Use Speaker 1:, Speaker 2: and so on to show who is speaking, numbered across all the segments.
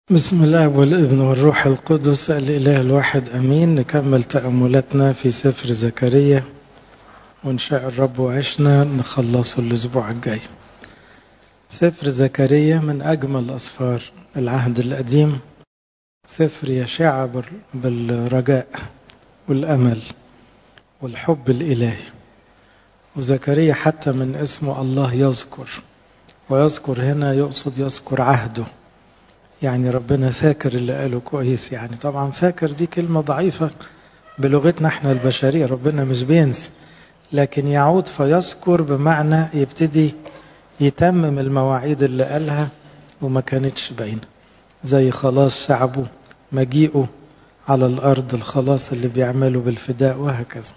Speaker 1: بسم الله والابن والروح القدس الإله الواحد أمين نكمل تأملاتنا في سفر زكريا وإن شاء الرب وعشنا نخلصه الأسبوع الجاي سفر زكريا من أجمل أسفار العهد القديم سفر يشع بالرجاء والأمل والحب الإلهي وزكريا حتى من اسمه الله يذكر ويذكر هنا يقصد يذكر عهده يعني ربنا فاكر اللي قاله كويس يعني طبعا فاكر دي كلمة ضعيفة بلغتنا احنا البشرية ربنا مش بينسى لكن يعود فيذكر بمعنى يبتدي يتمم المواعيد اللي قالها وما كانتش باينة زي خلاص شعبه مجيئه على الأرض الخلاص اللي بيعمله بالفداء وهكذا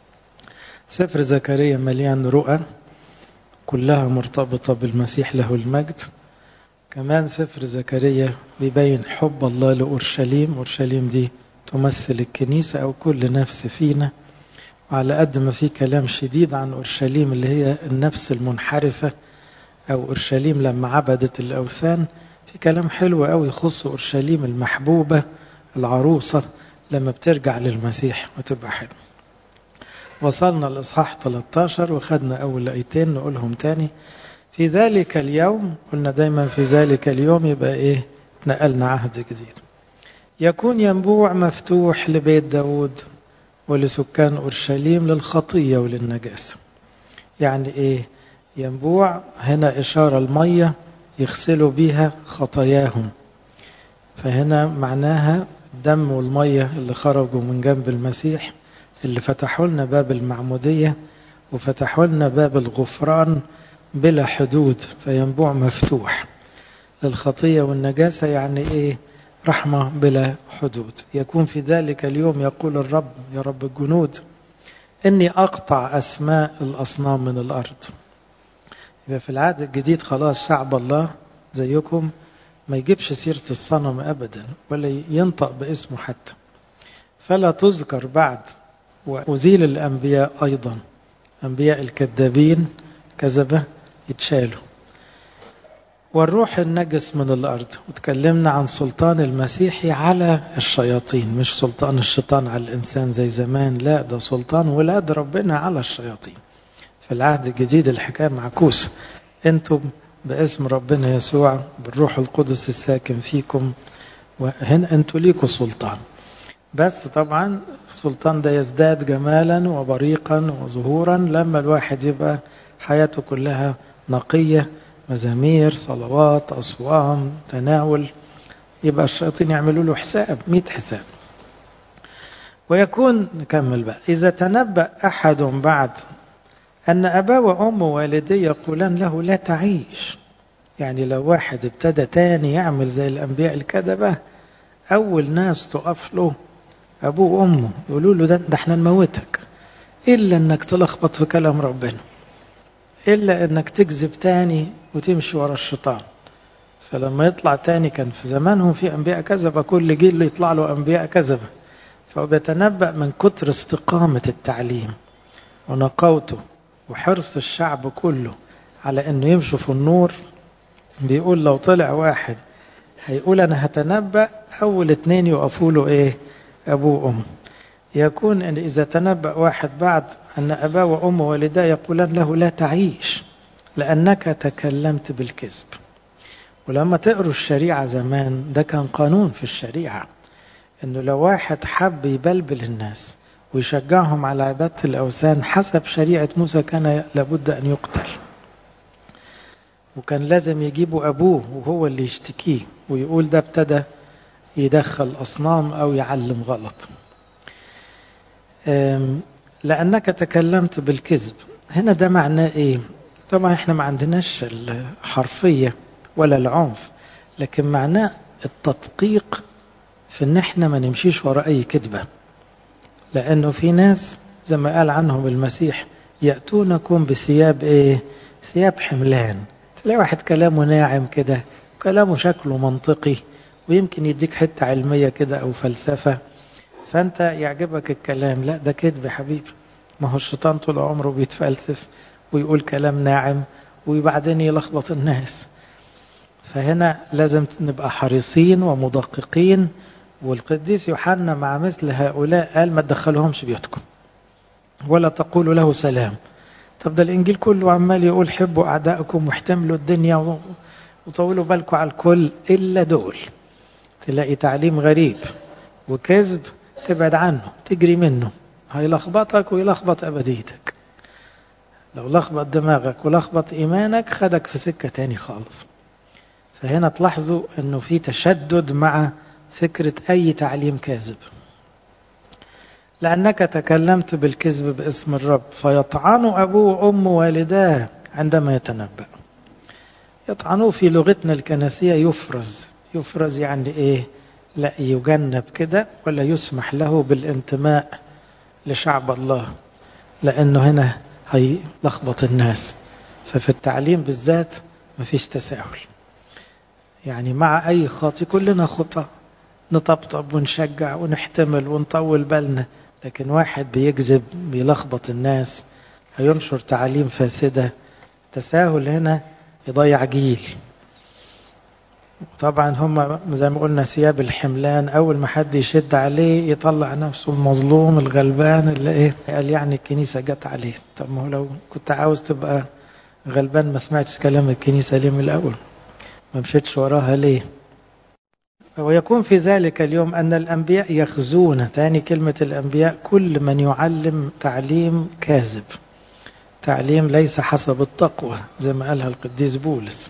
Speaker 1: سفر زكريا مليان رؤى كلها مرتبطة بالمسيح له المجد كمان سفر زكريا بيبين حب الله لأورشليم أورشليم دي تمثل الكنيسة أو كل نفس فينا وعلى قد ما في كلام شديد عن أورشليم اللي هي النفس المنحرفة أو أورشليم لما عبدت الأوثان في كلام حلو قوي يخص أورشليم المحبوبة العروسة لما بترجع للمسيح وتبقى حلو وصلنا لإصحاح 13 وخدنا أول آيتين نقولهم تاني في ذلك اليوم قلنا دايما في ذلك اليوم يبقى ايه نقلنا عهد جديد يكون ينبوع مفتوح لبيت داود ولسكان أورشليم للخطية وللنجاسة يعني ايه ينبوع هنا إشارة المية يغسلوا بيها خطاياهم فهنا معناها الدم والمية اللي خرجوا من جنب المسيح اللي فتحوا لنا باب المعمودية وفتحوا لنا باب الغفران بلا حدود فينبوع مفتوح للخطية والنجاسة يعني إيه رحمة بلا حدود يكون في ذلك اليوم يقول الرب يا رب الجنود إني أقطع أسماء الأصنام من الأرض يبقى في العهد الجديد خلاص شعب الله زيكم ما يجيبش سيرة الصنم أبدا ولا ينطق باسمه حتى فلا تذكر بعد وأزيل الأنبياء أيضا أنبياء الكذابين كذبة يتشالوا والروح النجس من الأرض وتكلمنا عن سلطان المسيحي على الشياطين مش سلطان الشيطان على الإنسان زي زمان لا ده سلطان ولاد ربنا على الشياطين في العهد الجديد الحكاية معكوسة انتم باسم ربنا يسوع بالروح القدس الساكن فيكم وهنا انتوا ليكوا سلطان بس طبعا السلطان ده يزداد جمالا وبريقا وظهورا لما الواحد يبقى حياته كلها نقية مزامير صلوات أصوام تناول يبقى الشياطين يعملوا له حساب مئة حساب ويكون نكمل بقى إذا تنبأ أحد بعد أن أباه وأمه والديه يقولان له لا تعيش يعني لو واحد ابتدى تاني يعمل زي الأنبياء الكذبة أول ناس تقف له أبوه وأمه يقولوا له ده, ده احنا نموتك إلا أنك تلخبط في كلام ربنا إلا أنك تكذب تاني وتمشي ورا الشيطان فلما يطلع تاني كان في زمانهم في أنبياء كذبة كل جيل يطلع له أنبياء كذبة فهو بيتنبأ من كتر استقامة التعليم ونقاوته وحرص الشعب كله على أنه يمشوا في النور بيقول لو طلع واحد هيقول أنا هتنبأ أول اتنين يقفوا له إيه أبوه وأمه يكون أن إذا تنبأ واحد بعد أن أباه وأمه والداه يقولان له لا تعيش لأنك تكلمت بالكذب ولما تقروا الشريعة زمان ده كان قانون في الشريعة أنه لو واحد حب يبلبل الناس ويشجعهم على عبادة الأوثان حسب شريعة موسى كان لابد أن يقتل وكان لازم يجيبوا أبوه وهو اللي يشتكيه ويقول ده ابتدى يدخل أصنام أو يعلم غلط لأنك تكلمت بالكذب هنا ده معناه إيه طبعا إحنا ما عندناش الحرفية ولا العنف لكن معناه التدقيق في إن إحنا ما نمشيش وراء أي كذبة لأنه في ناس زي ما قال عنهم المسيح يأتونكم بثياب إيه ثياب حملان تلاقي واحد كلامه ناعم كده كلامه شكله منطقي ويمكن يديك حتة علمية كده أو فلسفة فأنت يعجبك الكلام لا ده كذب حبيبي ما هو الشيطان طول عمره بيتفلسف ويقول كلام ناعم وبعدين يلخبط الناس فهنا لازم نبقى حريصين ومدققين والقديس يوحنا مع مثل هؤلاء قال ما تدخلهمش بيوتكم ولا تقولوا له سلام طب ده الانجيل كله عمال يقول حبوا اعدائكم واحتملوا الدنيا وطولوا بالكم على الكل الا دول تلاقي تعليم غريب وكذب تبعد عنه تجري منه هيلخبطك ويلخبط ابديتك لو لخبط دماغك ولخبط ايمانك خدك في سكه تاني خالص فهنا تلاحظوا انه في تشدد مع فكره اي تعليم كاذب لأنك تكلمت بالكذب باسم الرب فيطعن أبوه وأمه والداه عندما يتنبأ يطعنوه في لغتنا الكنسية يفرز يفرز يعني إيه لا يجنب كده ولا يسمح له بالانتماء لشعب الله لأنه هنا هيلخبط الناس ففي التعليم بالذات مفيش تساهل يعني مع أي خاطي كلنا خطأ نطبطب ونشجع ونحتمل ونطول بالنا لكن واحد بيكذب بيلخبط الناس هينشر تعاليم فاسدة تساهل هنا يضيع جيل طبعا هم زي ما قلنا ثياب الحملان اول ما حد يشد عليه يطلع نفسه المظلوم الغلبان اللي ايه قال يعني الكنيسه جت عليه طب ما هو لو كنت عاوز تبقى غلبان ما سمعتش كلام الكنيسه ليه من الاول ما مشيتش وراها ليه ويكون في ذلك اليوم أن الأنبياء يخزون تاني كلمة الأنبياء كل من يعلم تعليم كاذب تعليم ليس حسب التقوى زي ما قالها القديس بولس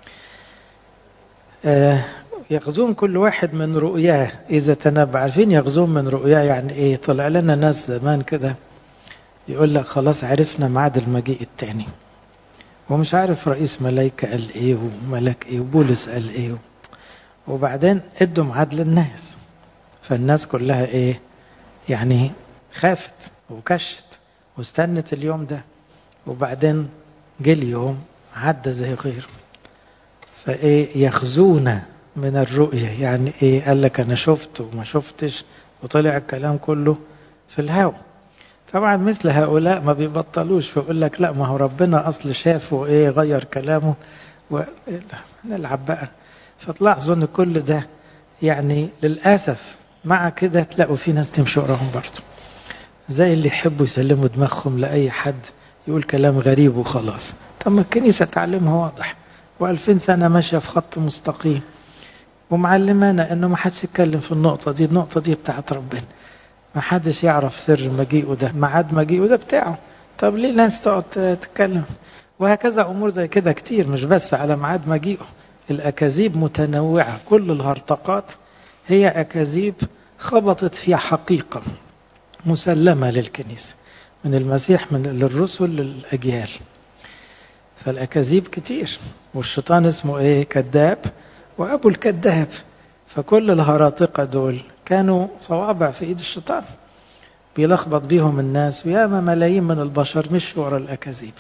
Speaker 1: يخزون كل واحد من رؤياه إذا تنبأ عارفين يخزون من رؤياه يعني إيه طلع لنا ناس زمان كده يقول لك خلاص عرفنا ميعاد المجيء التاني ومش عارف رئيس ملايكة قال إيه وملك إيه وبولس قال إيه وبعدين ادوا ميعاد للناس فالناس كلها ايه يعني خافت وكشت واستنت اليوم ده وبعدين جه اليوم عدى زي غيره فايه يخزون من الرؤية يعني ايه قال لك انا شفت وما شفتش وطلع الكلام كله في الهوا طبعا مثل هؤلاء ما بيبطلوش فيقول لك لا ما هو ربنا اصل شافه ايه غير كلامه ونلعب بقى فتلاحظوا ان كل ده يعني للاسف مع كده تلاقوا في ناس تمشي وراهم برضه زي اللي يحبوا يسلموا دماغهم لاي حد يقول كلام غريب وخلاص طب ما الكنيسه تعليمها واضح و2000 سنه ماشيه في خط مستقيم ومعلمانا انه ما حدش يتكلم في النقطه دي النقطه دي بتاعت ربنا ما حدش يعرف سر مجيئه ده ميعاد مجيئه ده بتاعه طب ليه ناس تقعد تتكلم وهكذا امور زي كده كتير مش بس على ميعاد مجيئه الأكاذيب متنوعة كل الهرطقات هي أكاذيب خبطت في حقيقة مسلمة للكنيسة من المسيح من للرسل للأجيال فالأكاذيب كتير والشيطان اسمه إيه كذاب وأبو الكذاب فكل الهراطقة دول كانوا صوابع في إيد الشيطان بيلخبط بيهم الناس وياما ملايين من البشر مش ورا الأكاذيب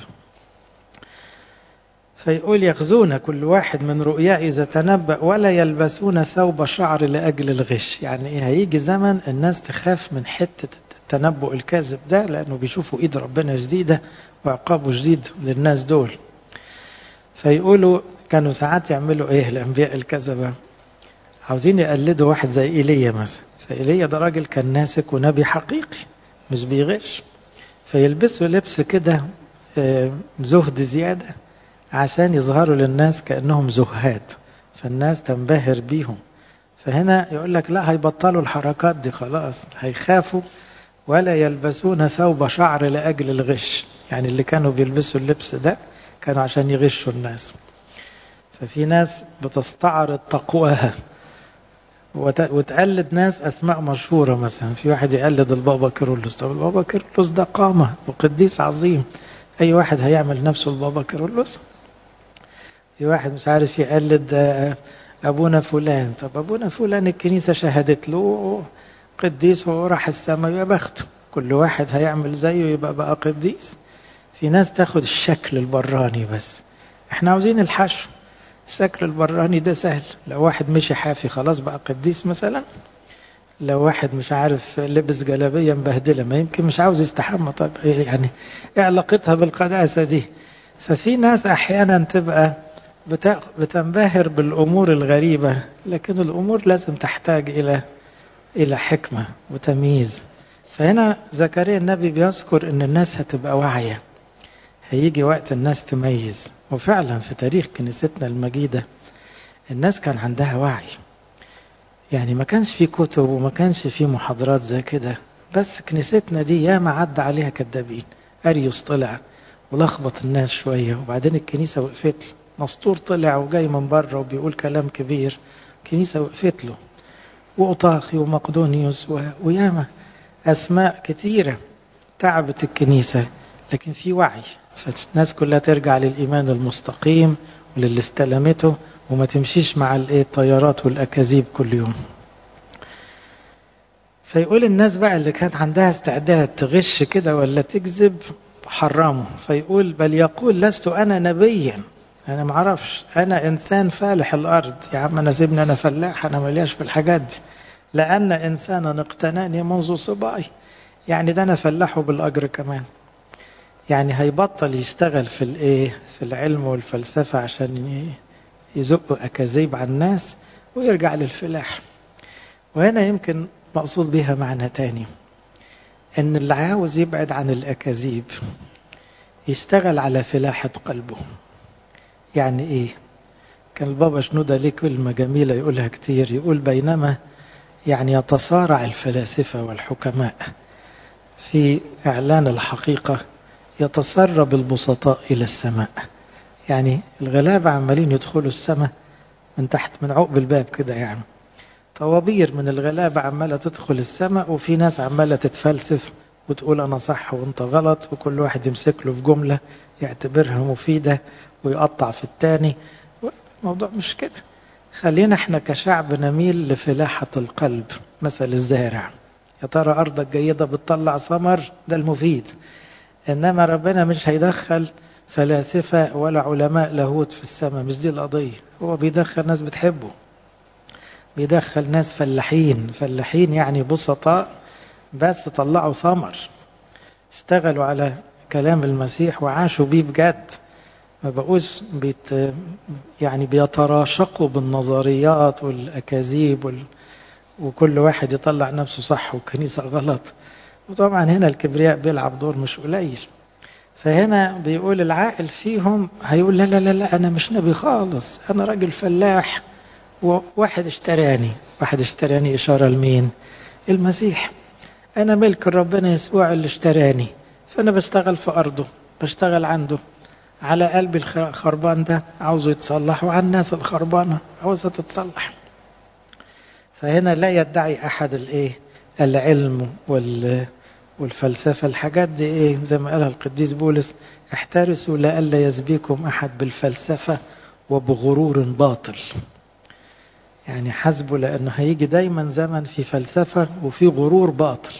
Speaker 1: فيقول يخزون كل واحد من رؤياه إذا تنبأ ولا يلبسون ثوب شعر لأجل الغش يعني إيه هيجي زمن الناس تخاف من حتة التنبؤ الكاذب ده لأنه بيشوفوا إيد ربنا جديدة وعقابه جديد للناس دول فيقولوا كانوا ساعات يعملوا إيه الأنبياء الكذبة عاوزين يقلدوا واحد زي إيليا مثلا فإيليا ده راجل كان ناسك ونبي حقيقي مش بيغش فيلبسوا لبس كده زهد زياده عشان يظهروا للناس كأنهم زهاد فالناس تنبهر بيهم فهنا يقول لك لا هيبطلوا الحركات دي خلاص هيخافوا ولا يلبسون ثوب شعر لأجل الغش يعني اللي كانوا بيلبسوا اللبس ده كانوا عشان يغشوا الناس ففي ناس بتستعرض تقواها وتقلد ناس أسماء مشهورة مثلا في واحد يقلد البابا كيرلس طب البابا كيرلس ده قامة وقديس عظيم أي واحد هيعمل نفسه البابا كيرلس في واحد مش عارف يقلد أبونا فلان طب أبونا فلان الكنيسة شهدت له قديس وهو راح السماء يا بخته كل واحد هيعمل زيه يبقى بقى قديس في ناس تاخد الشكل البراني بس احنا عاوزين الحشو الشكل البراني ده سهل لو واحد مشي حافي خلاص بقى قديس مثلا لو واحد مش عارف لبس جلابية مبهدلة ما يمكن مش عاوز يستحمى طب يعني ايه علاقتها بالقداسة دي ففي ناس احيانا تبقى بتنبهر بالأمور الغريبة لكن الأمور لازم تحتاج إلى إلى حكمة وتمييز فهنا زكريا النبي بيذكر أن الناس هتبقى واعية هيجي وقت الناس تميز وفعلا في تاريخ كنيستنا المجيدة الناس كان عندها وعي يعني ما كانش في كتب وما كانش في محاضرات زي كده بس كنيستنا دي ياما عدى عليها كدابين أريوس طلع ولخبط الناس شوية وبعدين الكنيسة وقفت مسطور طلع وجاي من بره وبيقول كلام كبير الكنيسة وقفت له وأطاخي ومقدونيوس وياما أسماء كتيرة تعبت الكنيسة لكن في وعي فالناس كلها ترجع للإيمان المستقيم وللي استلمته وما تمشيش مع الطيارات والأكاذيب كل يوم فيقول الناس بقى اللي كانت عندها استعداد تغش كده ولا تكذب حرمه فيقول بل يقول لست أنا نبيا أنا معرفش أنا إنسان فالح الأرض يا عم أنا سيبني أنا فلاح أنا ملياش في الحاجات دي لأن إنسانا اقتناني منذ صباي يعني ده أنا فلاحه بالأجر كمان يعني هيبطل يشتغل في الايه في العلم والفلسفه عشان يزق اكاذيب على الناس ويرجع للفلاح وهنا يمكن مقصود بها معنى تاني ان اللي عاوز يبعد عن الاكاذيب يشتغل على فلاحة قلبه يعني ايه كان البابا شنودة ليه كلمة جميلة يقولها كتير يقول بينما يعني يتصارع الفلاسفة والحكماء في إعلان الحقيقة يتسرب البسطاء إلى السماء يعني الغلابة عمالين يدخلوا السماء من تحت من عقب الباب كده يعني طوابير من الغلابة عمالة تدخل السماء وفي ناس عمالة تتفلسف وتقول أنا صح وأنت غلط وكل واحد يمسك له في جملة يعتبرها مفيدة ويقطع في التاني الموضوع مش كده خلينا احنا كشعب نميل لفلاحة القلب مثل الزارع يا ترى أرضك جيدة بتطلع ثمر ده المفيد إنما ربنا مش هيدخل فلاسفة ولا علماء لاهوت في السماء مش دي القضية هو بيدخل ناس بتحبه بيدخل ناس فلاحين فلاحين يعني بسطاء بس طلعوا ثمر اشتغلوا على كلام المسيح وعاشوا بيه بجد ما بقوش بيت يعني بيتراشقوا بالنظريات والأكاذيب وال... وكل واحد يطلع نفسه صح والكنيسة غلط وطبعا هنا الكبرياء بيلعب دور مش قليل فهنا بيقول العاقل فيهم هيقول لا لا لا لا أنا مش نبي خالص أنا راجل فلاح وواحد اشتراني واحد اشتراني إشارة لمين المسيح أنا ملك ربنا يسوع اللي اشتراني فأنا بشتغل في أرضه بشتغل عنده على قلبي الخربان ده عاوزه يتصلح وعلى الناس الخربانة عاوزة تتصلح فهنا لا يدعي أحد الإيه العلم وال والفلسفة الحاجات دي إيه زي ما قالها القديس بولس احترسوا لئلا يسبيكم أحد بالفلسفة وبغرور باطل يعني حسبوا لأنه هيجي دايما زمن في فلسفة وفي غرور باطل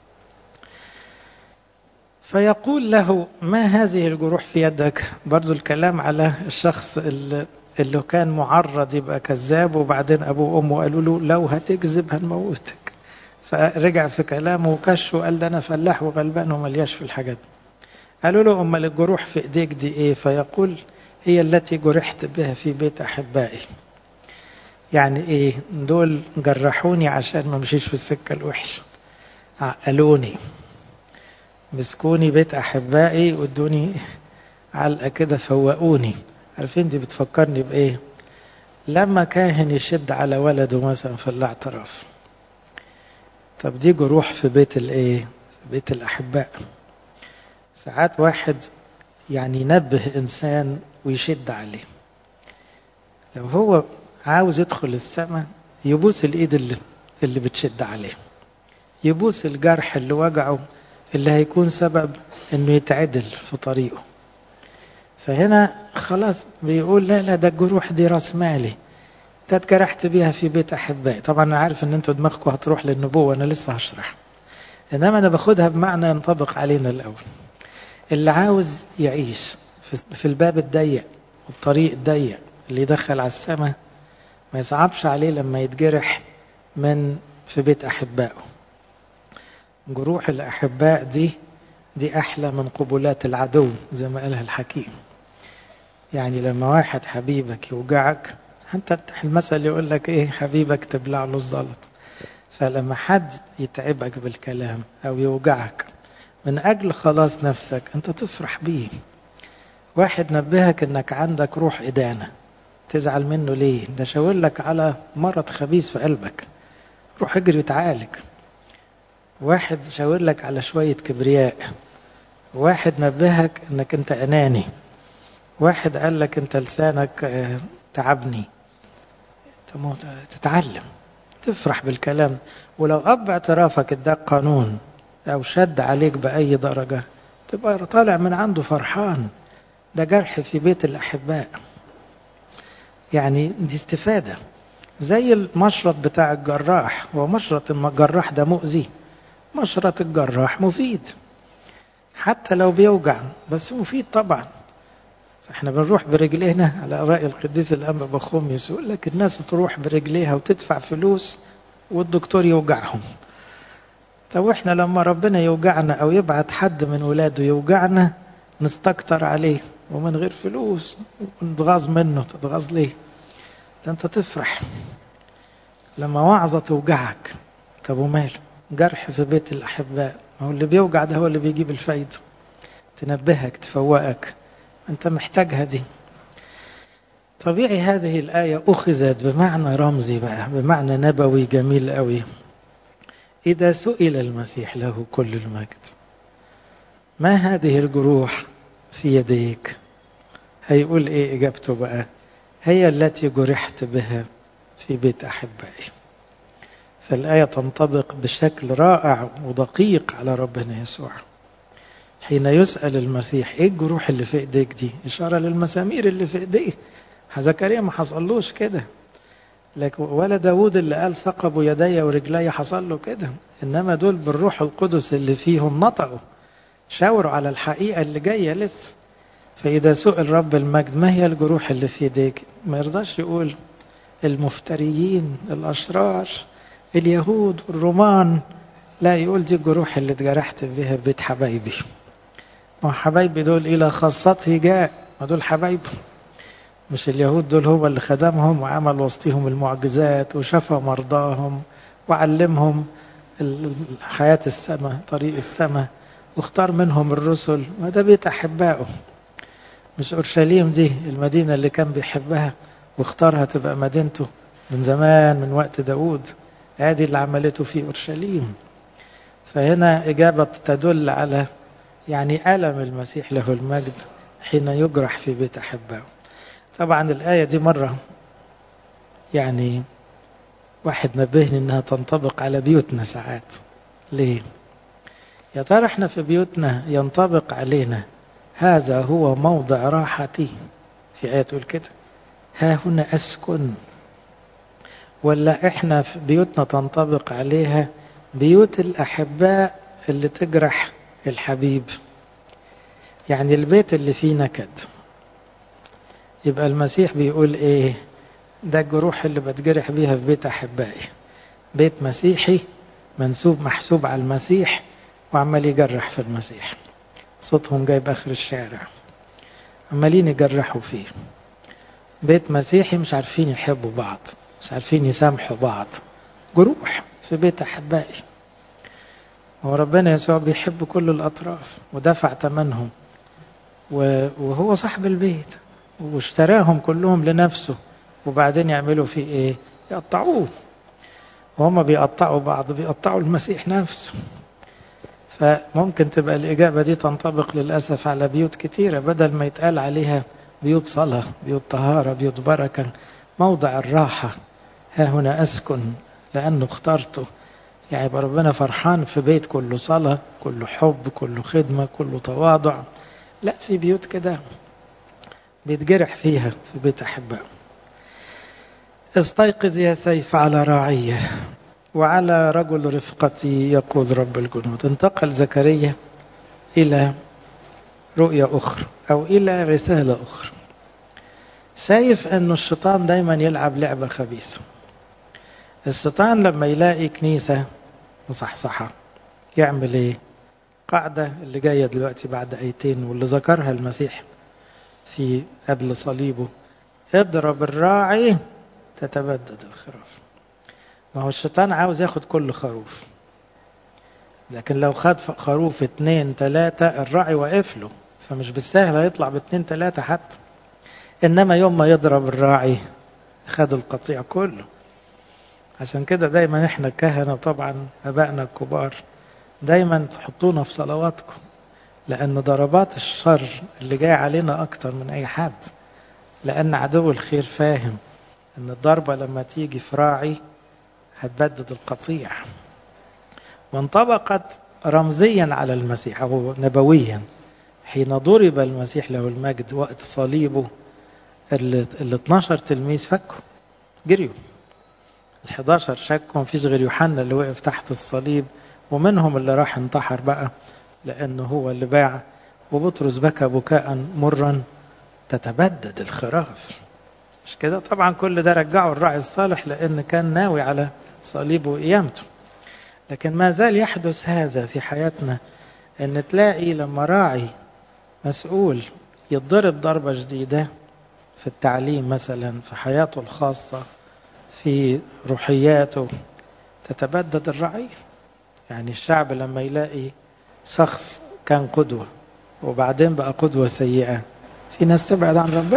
Speaker 1: فيقول له ما هذه الجروح في يدك برضو الكلام على الشخص اللي, اللي كان معرض يبقى كذاب وبعدين أبوه وأمه قالوا له لو هتكذب هنموتك فرجع في كلامه وكش وقال ده أنا فلاح وغلبان وملياش في الحاجات قالوا له أمال الجروح في إيديك دي إيه فيقول هي التي جرحت بها في بيت أحبائي يعني إيه دول جرحوني عشان ما مشيش في السكة الوحشة عقلوني مسكوني بيت أحبائي وادوني علقة كده فوقوني عارفين دي بتفكرني بإيه لما كاهن يشد على ولده مثلا في الاعتراف طب دي جروح في بيت الايه في بيت الاحباء ساعات واحد يعني ينبه انسان ويشد عليه لو هو عاوز يدخل السماء يبوس الايد اللي اللي بتشد عليه يبوس الجرح اللي وجعه اللي هيكون سبب انه يتعدل في طريقه فهنا خلاص بيقول لا لا ده الجروح دي راس مالي ده اتجرحت بيها في بيت احبائي طبعا انا عارف ان انتوا دماغكم هتروح للنبوه انا لسه هشرح انما انا باخدها بمعنى ينطبق علينا الاول اللي عاوز يعيش في الباب الضيق والطريق الضيق اللي يدخل على السماء ما يصعبش عليه لما يتجرح من في بيت احبائه جروح الاحباء دي دي احلى من قبلات العدو زي ما قالها الحكيم يعني لما واحد حبيبك يوجعك انت المثل يقول لك ايه حبيبك تبلع له الزلط فلما حد يتعبك بالكلام او يوجعك من اجل خلاص نفسك انت تفرح بيه واحد نبهك انك عندك روح ادانه تزعل منه ليه ده شاور لك على مرض خبيث في قلبك روح اجري وتعالج واحد شاور لك على شويه كبرياء واحد نبهك انك انت اناني واحد قال لك انت لسانك تعبني تتعلم تفرح بالكلام ولو اب اعترافك اداك قانون او شد عليك باي درجه تبقى طالع من عنده فرحان ده جرح في بيت الاحباء يعني دي استفاده زي المشرط بتاع الجراح هو مشرط الجراح ده مؤذي مشرط الجراح مفيد حتى لو بيوجع بس مفيد طبعا فاحنا بنروح برجلينا على رأي القديس الأنبا بخوميوس يقول لك الناس تروح برجليها وتدفع فلوس والدكتور يوجعهم طب احنا لما ربنا يوجعنا او يبعت حد من ولاده يوجعنا نستكتر عليه ومن غير فلوس ونتغاظ منه تتغاظ ليه ده انت تفرح لما وعظة توجعك طب وماله جرح في بيت الأحباء ما هو اللي بيوجع ده هو اللي بيجيب الفايدة تنبهك تفوقك أنت محتاجها دي طبيعي هذه الآية أخذت بمعنى رمزي بقى بمعنى نبوي جميل قوي إذا سئل المسيح له كل المجد ما هذه الجروح في يديك هيقول إيه إجابته بقى هي التي جرحت بها في بيت أحبائي فالآية تنطبق بشكل رائع ودقيق على ربنا يسوع حين يسأل المسيح ايه الجروح اللي في ايديك دي اشارة للمسامير اللي في ايديه زكريا ما حصلوش كده لكن ولا داود اللي قال ثقبوا يدي ورجلي حصل له كده انما دول بالروح القدس اللي فيهم نطقوا شاوروا على الحقيقة اللي جاية لسه فإذا سئل رب المجد ما هي الجروح اللي في ايديك ما يرضاش يقول المفتريين الأشرار اليهود والرومان لا يقول دي الجروح اللي اتجرحت بها بيت حبايبي ما حبايبي دول إلى خاصته جاء ما دول حبايبه مش اليهود دول هو اللي خدمهم وعمل وسطهم المعجزات وشفى مرضاهم وعلمهم حياة السماء طريق السماء واختار منهم الرسل وده بيت أحبائه مش أورشليم دي المدينة اللي كان بيحبها واختارها تبقى مدينته من زمان من وقت داود ادي اللي عملته في اورشليم فهنا اجابه تدل على يعني الم المسيح له المجد حين يجرح في بيت احبائه طبعا الايه دي مره يعني واحد نبهني انها تنطبق على بيوتنا ساعات ليه يا ترى احنا في بيوتنا ينطبق علينا هذا هو موضع راحتي في آية تقول كده ها هنا أسكن ولا احنا في بيوتنا تنطبق عليها بيوت الأحباء اللي تجرح الحبيب يعني البيت اللي فيه نكد يبقى المسيح بيقول ايه ده الجروح اللي بتجرح بيها في بيت أحبائي بيت مسيحي منسوب محسوب على المسيح وعمال يجرح في المسيح صوتهم جايب آخر الشارع عمالين يجرحوا فيه بيت مسيحي مش عارفين يحبوا بعض مش عارفين يسامحوا بعض جروح في بيت أحبائي هو ربنا يسوع بيحب كل الأطراف ودفع ثمنهم وهو صاحب البيت واشتراهم كلهم لنفسه وبعدين يعملوا فيه ايه يقطعوه وهم بيقطعوا بعض بيقطعوا المسيح نفسه فممكن تبقى الإجابة دي تنطبق للأسف على بيوت كتيرة بدل ما يتقال عليها بيوت صلاة بيوت طهارة بيوت بركة موضع الراحة ها هنا أسكن لأنه اخترته يعني يبقى ربنا فرحان في بيت كله صلاة كله حب كله خدمة كله تواضع لا في بيوت كده بيتجرح فيها في بيت أحبائه استيقظ يا سيف على راعية وعلى رجل رفقتي يقود رب الجنود انتقل زكريا إلى رؤية أخرى أو إلى رسالة أخرى شايف أن الشيطان دايما يلعب لعبة خبيثة الشيطان لما يلاقي كنيسة مصحصحة يعمل ايه قاعدة اللي جاية دلوقتي بعد ايتين واللي ذكرها المسيح في قبل صليبه اضرب الراعي تتبدد الخراف ما هو الشيطان عاوز ياخد كل خروف لكن لو خد خروف اتنين تلاتة الراعي واقف له فمش بالسهل هيطلع باتنين تلاتة حتى انما يوم ما يضرب الراعي خد القطيع كله عشان كده دايما احنا كهنة طبعا ابائنا الكبار دايما تحطونا في صلواتكم لان ضربات الشر اللي جاي علينا اكتر من اي حد لان عدو الخير فاهم ان الضربة لما تيجي في راعي هتبدد القطيع وانطبقت رمزيا على المسيح او نبويا حين ضرب المسيح له المجد وقت صليبه ال 12 تلميذ فكوا جريوا ال 11 شكوا مفيش غير يوحنا اللي وقف تحت الصليب ومنهم اللي راح انتحر بقى لانه هو اللي باع وبطرس بكى بكاء مرا تتبدد الخراف مش كده طبعا كل ده رجعه الراعي الصالح لان كان ناوي على صليبه وقيامته لكن ما زال يحدث هذا في حياتنا ان تلاقي لما راعي مسؤول يتضرب ضربة جديدة في التعليم مثلا في حياته الخاصة في روحياته تتبدد الرعية يعني الشعب لما يلاقي شخص كان قدوة وبعدين بقى قدوة سيئة في ناس تبعد عن ربنا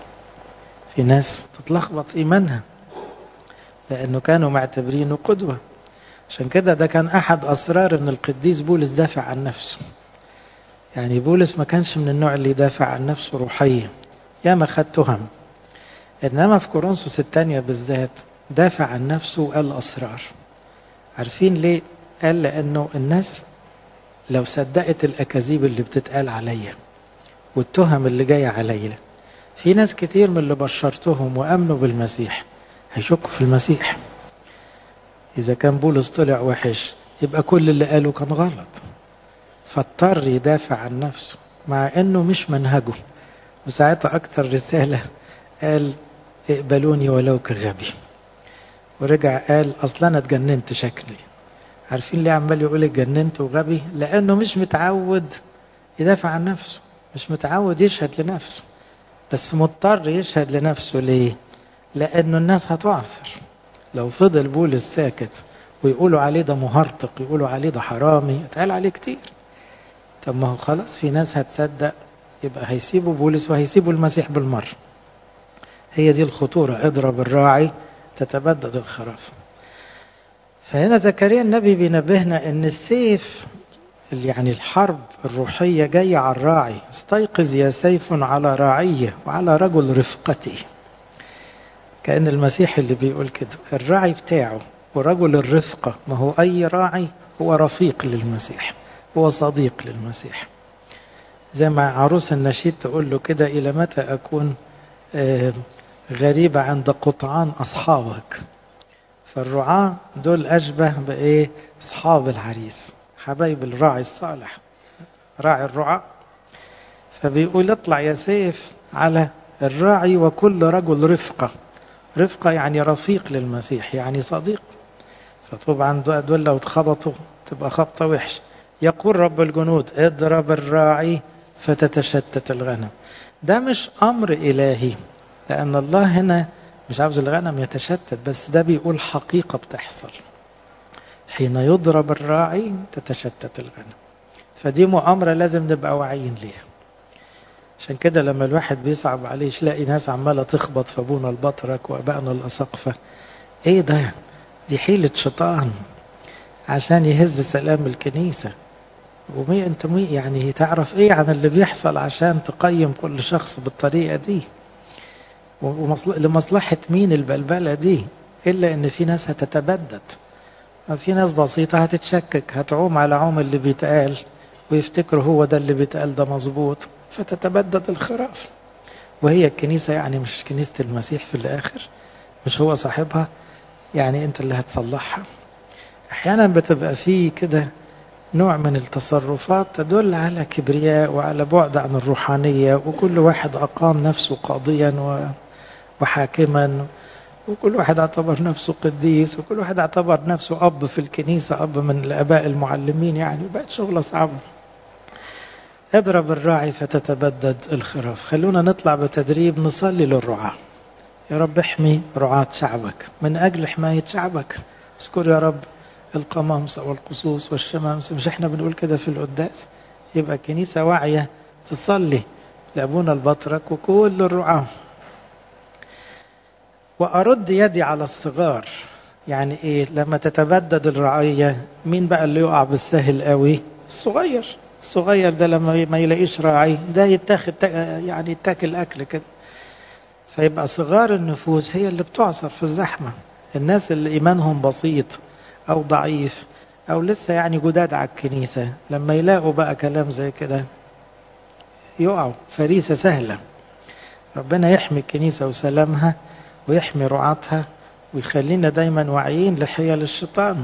Speaker 1: في ناس تتلخبط إيمانها لأنه كانوا معتبرينه قدوة عشان كده ده كان أحد أسرار أن القديس بولس دافع عن نفسه يعني بولس ما كانش من النوع اللي يدافع عن نفسه روحيا يا ما خد تهم إنما في كورنثوس الثانية بالذات دافع عن نفسه وقال أسرار عارفين ليه؟ قال لأنه الناس لو صدقت الأكاذيب اللي بتتقال عليا والتهم اللي جاية عليا في ناس كتير من اللي بشرتهم وأمنوا بالمسيح هيشكوا في المسيح إذا كان بولس طلع وحش يبقى كل اللي قاله كان غلط فاضطر يدافع عن نفسه مع انه مش منهجه وساعتها اكتر رسالة قال اقبلوني ولو كغبي ورجع قال اصلا انا اتجننت شكلي عارفين ليه عمال يقول اتجننت وغبي لانه مش متعود يدافع عن نفسه مش متعود يشهد لنفسه بس مضطر يشهد لنفسه ليه لانه الناس هتعثر لو فضل بولس ساكت ويقولوا عليه ده مهرطق يقولوا عليه ده حرامي اتقال عليه كتير طب ما هو خلاص في ناس هتصدق يبقى هيسيبوا بولس وهيسيبوا المسيح بالمرة هي دي الخطورة اضرب الراعي تتبدد الخراف فهنا زكريا النبي بينبهنا ان السيف اللي يعني الحرب الروحية جاية على الراعي استيقظ يا سيف على راعية وعلى رجل رفقته كأن المسيح اللي بيقول كده الراعي بتاعه ورجل الرفقة ما هو أي راعي هو رفيق للمسيح هو صديق للمسيح زي ما عروس النشيد تقول له كده إلى متى أكون غريبة عند قطعان أصحابك فالرعاة دول أشبه بإيه أصحاب العريس حبايب الراعي الصالح راعي الرعاة فبيقول اطلع يا سيف على الراعي وكل رجل رفقة رفقة يعني رفيق للمسيح يعني صديق فطبعا دول لو اتخبطوا تبقى خبطة وحش يقول رب الجنود اضرب الراعي فتتشتت الغنم ده مش أمر إلهي لأن الله هنا مش عاوز الغنم يتشتت بس ده بيقول حقيقة بتحصل حين يضرب الراعي تتشتت الغنم فدي مؤامرة لازم نبقى واعيين ليها عشان كده لما الواحد بيصعب عليه يلاقي ناس عمالة تخبط في ابونا البطرك وابائنا الأساقفة ايه ده دي حيلة شيطان عشان يهز سلام الكنيسة ومي انت مي يعني تعرف ايه عن اللي بيحصل عشان تقيم كل شخص بالطريقة دي لمصلحة مين البلبلة دي إلا إن في ناس هتتبدد في ناس بسيطة هتتشكك هتعوم على عوم اللي بيتقال ويفتكروا هو ده اللي بيتقال ده مظبوط فتتبدد الخراف وهي الكنيسة يعني مش كنيسة المسيح في الآخر مش هو صاحبها يعني أنت اللي هتصلحها أحيانا بتبقى فيه كده نوع من التصرفات تدل على كبرياء وعلى بعد عن الروحانية وكل واحد أقام نفسه قاضيا وحاكما وكل واحد اعتبر نفسه قديس وكل واحد اعتبر نفسه أب في الكنيسة أب من الآباء المعلمين يعني بقت شغلة صعبة اضرب الراعي فتتبدد الخراف خلونا نطلع بتدريب نصلي للرعاة يا رب احمي رعاة شعبك من أجل حماية شعبك اذكر يا رب القمامسة والقصوص والشمامسة مش احنا بنقول كده في القداس يبقى الكنيسة واعية تصلي لأبونا البطرك وكل الرعاة وأرد يدي على الصغار يعني ايه لما تتبدد الرعية مين بقى اللي يقع بالسهل قوي الصغير الصغير ده لما ما يلاقيش راعي ده يتاخد يعني يتاكل اكل كده فيبقى صغار النفوس هي اللي بتعصر في الزحمه الناس اللي ايمانهم بسيط او ضعيف او لسه يعني جداد على الكنيسه لما يلاقوا بقى كلام زي كده يقعوا فريسه سهله ربنا يحمي الكنيسه وسلامها ويحمي رعاتها ويخلينا دايما واعيين لحيل الشيطان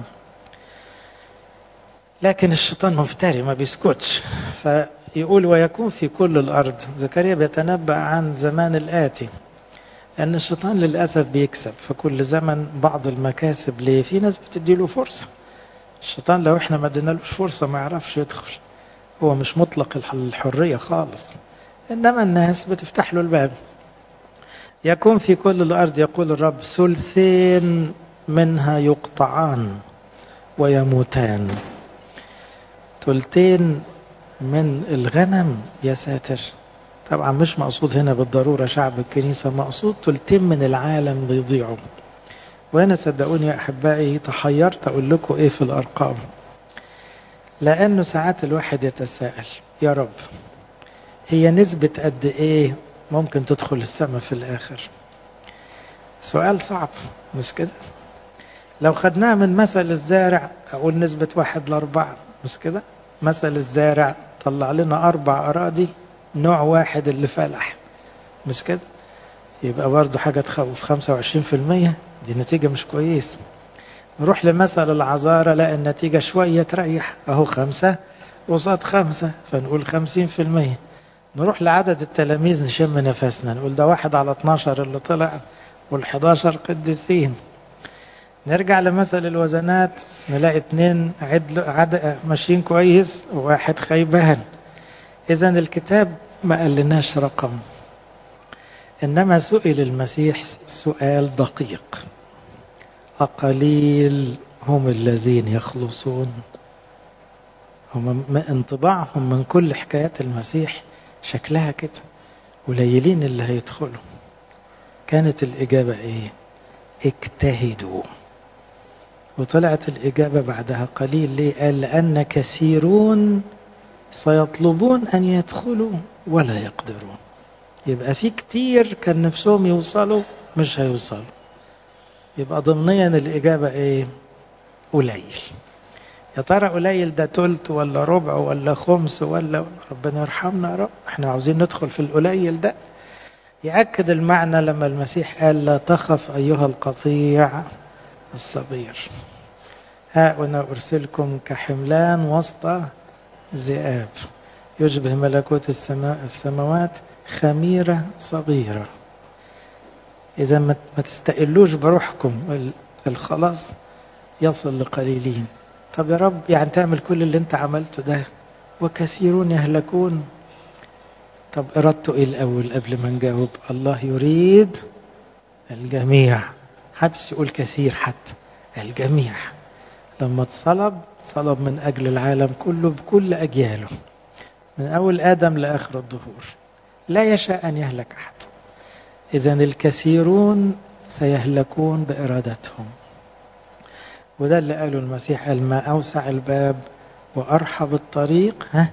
Speaker 1: لكن الشيطان مفتري ما بيسكتش فيقول ويكون في كل الأرض زكريا بيتنبأ عن زمان الآتي أن الشيطان للأسف بيكسب في كل زمن بعض المكاسب ليه في ناس بتدي له فرصة الشيطان لو احنا ما ادينالوش فرصة ما يعرفش يدخل هو مش مطلق الحرية خالص إنما الناس بتفتح له الباب يكون في كل الأرض يقول الرب ثلثين منها يقطعان ويموتان تلتين من الغنم يا ساتر طبعا مش مقصود هنا بالضرورة شعب الكنيسة مقصود تلتين من العالم بيضيعوا وأنا صدقوني يا أحبائي تحيرت أقول لكم إيه في الأرقام لأنه ساعات الواحد يتساءل يا رب هي نسبة قد إيه ممكن تدخل السماء في الآخر سؤال صعب مش كده لو خدناها من مثل الزارع أقول نسبة واحد لأربعة مش كده مثل الزارع طلع لنا أربع أراضي نوع واحد اللي فلح مش كده يبقى برضه حاجة تخوف 25% دي نتيجة مش كويسة نروح لمثل العذارة لا النتيجة شوية تريح أهو خمسة قصاد خمسة فنقول خمسين في المية نروح لعدد التلاميذ نشم نفسنا نقول ده واحد على 12 اللي طلع وال11 قديسين نرجع لمثل الوزنات نلاقي اتنين عدل عد ماشيين كويس وواحد خيبان اذا الكتاب ما قالناش رقم انما سئل المسيح سؤال دقيق اقليل هم الذين يخلصون هم انطباعهم من كل حكايات المسيح شكلها كده قليلين اللي هيدخلوا كانت الإجابة إيه اجتهدوا وطلعت الإجابة بعدها قليل ليه قال لأن كثيرون سيطلبون أن يدخلوا ولا يقدرون يبقى في كتير كان نفسهم يوصلوا مش هيوصلوا يبقى ضمنيا الإجابة إيه قليل يا ترى قليل ده تلت ولا ربع ولا خمس ولا ربنا يرحمنا يا رب احنا عاوزين ندخل في القليل ده يأكد المعنى لما المسيح قال لا تخف أيها القطيع الصغير ها أنا أرسلكم كحملان وسط ذئاب يشبه ملكوت السماء السماوات خميرة صغيرة إذا ما تستقلوش بروحكم الخلاص يصل لقليلين طب يا رب يعني تعمل كل اللي انت عملته ده وكثيرون يهلكون طب إرادته إيه الأول قبل ما نجاوب الله يريد الجميع حدش يقول كثير حتى الجميع لما اتصلب صلب من أجل العالم كله بكل أجياله من أول آدم لآخر الظهور لا يشاء أن يهلك أحد إذا الكثيرون سيهلكون بإرادتهم وده اللي قاله المسيح قال ما أوسع الباب وأرحب الطريق ها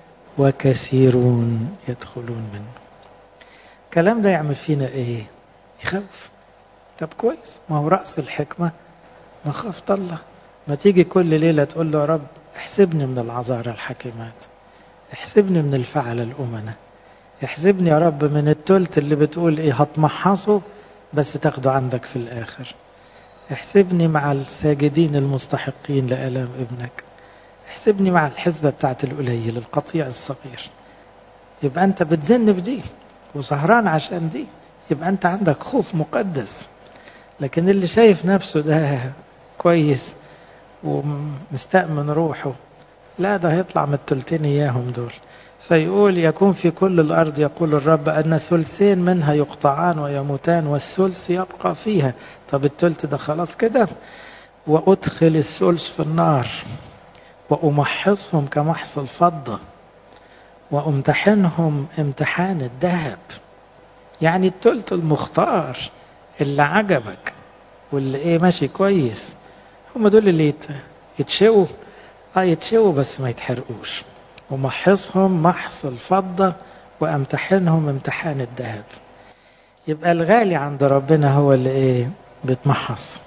Speaker 1: وكثيرون يدخلون منه الكلام ده يعمل فينا ايه يخوف طب كويس ما هو رأس الحكمة مخافة الله ما تيجي كل ليلة تقول له يا رب احسبني من العذارى الحكيمات احسبني من الفعل الأمنة احسبني يا رب من التلت اللي بتقول ايه هتمحصه بس تاخده عندك في الآخر احسبني مع الساجدين المستحقين لآلام ابنك احسبني مع الحسبة بتاعت القليل القطيع الصغير يبقى أنت بتزن في دي وسهران عشان دي يبقى أنت عندك خوف مقدس لكن اللي شايف نفسه ده كويس ومستأمن روحه لا ده هيطلع من التلتين إياهم دول فيقول يكون في كل الأرض يقول الرب أن ثلثين منها يقطعان ويموتان والثلث يبقى فيها طب الثلث ده خلاص كده وأدخل الثلث في النار وأمحصهم كمحص الفضة وأمتحنهم امتحان الذهب يعني الثلث المختار اللي عجبك واللي ايه ماشي كويس هم دول اللي يتشووا اه يتشووا بس ما يتحرقوش ومحصهم محص الفضة وامتحنهم امتحان الذهب يبقى الغالي عند ربنا هو اللي ايه بيتمحص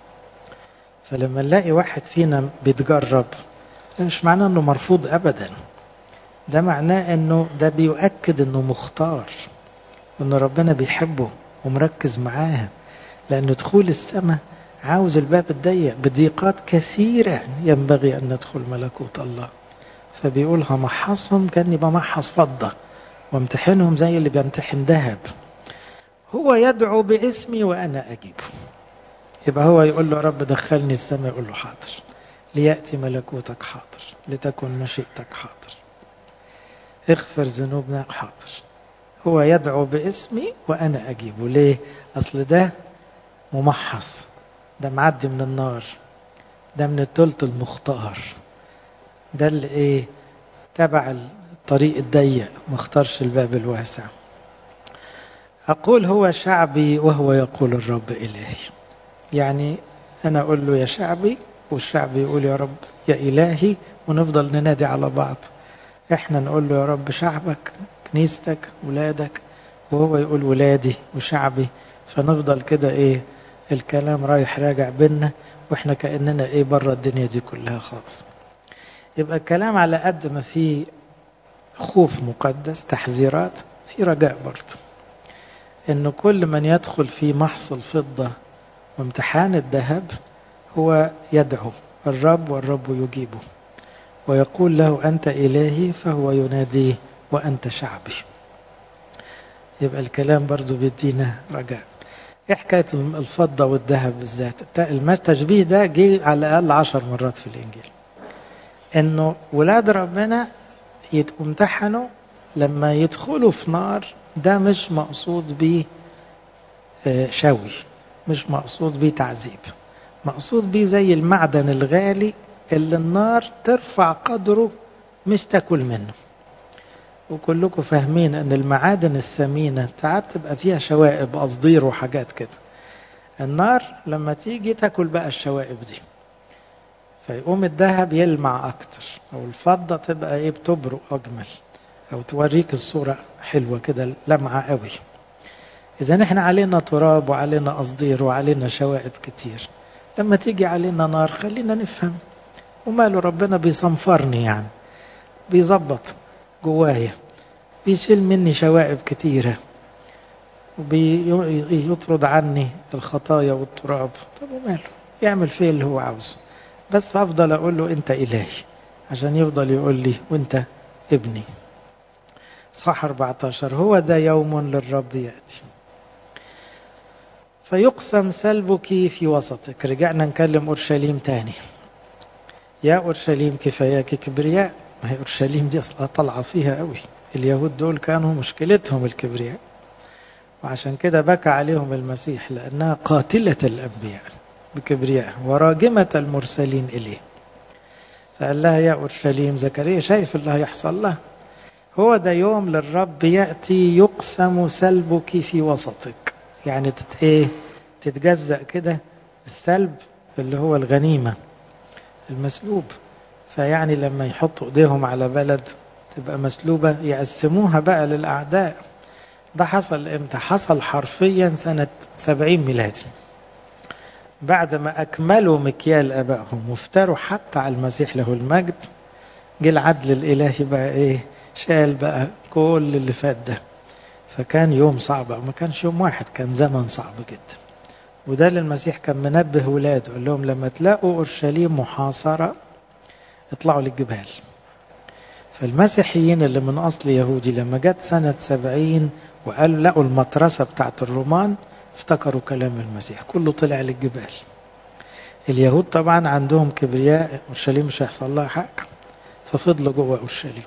Speaker 1: فلما نلاقي واحد فينا بيتجرب ده مش معناه انه مرفوض ابدا ده معناه انه ده بيؤكد انه مختار وان ربنا بيحبه ومركز معاه لان دخول السماء عاوز الباب الضيق بضيقات كثيرة ينبغي أن ندخل ملكوت الله فبيقول همحصهم كأني بمحص فضة وامتحنهم زي اللي بيمتحن ذهب هو يدعو باسمي وأنا أجيبه يبقى هو يقول له يا رب دخلني السماء يقول له حاضر ليأتي ملكوتك حاضر لتكن مشيئتك حاضر اغفر ذنوبنا حاضر هو يدعو باسمي وأنا أجيبه ليه أصل ده ممحص ده معدي من النار ده من التلت المختار ده اللي ايه تبع الطريق الضيق ما اختارش الباب الواسع أقول هو شعبي وهو يقول الرب إلهي يعني أنا أقول له يا شعبي والشعب يقول يا رب يا إلهي ونفضل ننادي على بعض احنا نقول له يا رب شعبك كنيستك ولادك وهو يقول ولادي وشعبي فنفضل كده ايه الكلام رايح راجع بينا واحنا كأننا ايه بره الدنيا دي كلها خالص يبقى الكلام على قد ما فيه خوف مقدس تحذيرات في رجاء برضه ان كل من يدخل في محص الفضة وامتحان الذهب هو يدعو الرب والرب يجيبه ويقول له أنت إلهي فهو يناديه وأنت شعبي يبقى الكلام برضو بيدينا رجاء ايه حكاية الفضة والذهب بالذات التشبيه ده جه على الأقل عشر مرات في الإنجيل إنه ولاد ربنا يمتحنوا لما يدخلوا في نار ده مش مقصود بيه شوي مش مقصود بيه تعذيب مقصود بيه زي المعدن الغالي اللي النار ترفع قدره مش تاكل منه وكلكم فاهمين ان المعادن الثمينة ساعات تبقى فيها شوائب قصدير وحاجات كده النار لما تيجي تاكل بقى الشوائب دي فيقوم الذهب يلمع اكتر او الفضة تبقى ايه بتبرق اجمل او توريك الصورة حلوة كده لمعة قوي اذا احنا علينا تراب وعلينا قصدير وعلينا شوائب كتير لما تيجي علينا نار خلينا نفهم وماله ربنا بيصنفرني يعني بيظبط جوايا بيشيل مني شوائب كتيرة وبيطرد عني الخطايا والتراب طب وماله يعمل فيه اللي هو عاوزه بس أفضل أقول له أنت إلهي عشان يفضل يقول لي وأنت ابني صح 14 هو ذا يوم للرب يأتي فيقسم سلبك في وسطك رجعنا نكلم أورشليم تاني يا أورشليم كفاياك كبرياء ما هي أورشليم دي أصلا طالعة فيها قوي اليهود دول كانوا مشكلتهم الكبرياء وعشان كده بكى عليهم المسيح لأنها قاتلة الأنبياء بكبرياء وراجمة المرسلين إليه فقال لها يا أورشليم زكريا شايف اللي هيحصل له هو ده يوم للرب يأتي يقسم سلبك في وسطك يعني تت ايه تتجزأ كده السلب اللي هو الغنيمة المسلوب فيعني لما يحطوا ايديهم على بلد تبقى مسلوبة يقسموها بقى للأعداء ده حصل امتى حصل حرفيا سنة سبعين ميلادي بعد ما أكملوا مكيال أبائهم وافتروا حتى على المسيح له المجد جه العدل الإلهي بقى إيه شال بقى كل اللي فات ده فكان يوم صعب ما كانش يوم واحد كان زمن صعب جدا وده اللي المسيح كان منبه ولاده قال لهم لما تلاقوا أورشليم محاصرة اطلعوا للجبال فالمسيحيين اللي من أصل يهودي لما جت سنة سبعين وقالوا لقوا المطرسة بتاعت الرومان افتكروا كلام المسيح كله طلع للجبال اليهود طبعا عندهم كبرياء أورشليم مش هيحصل لها حاجة ففضلوا جوه أورشليم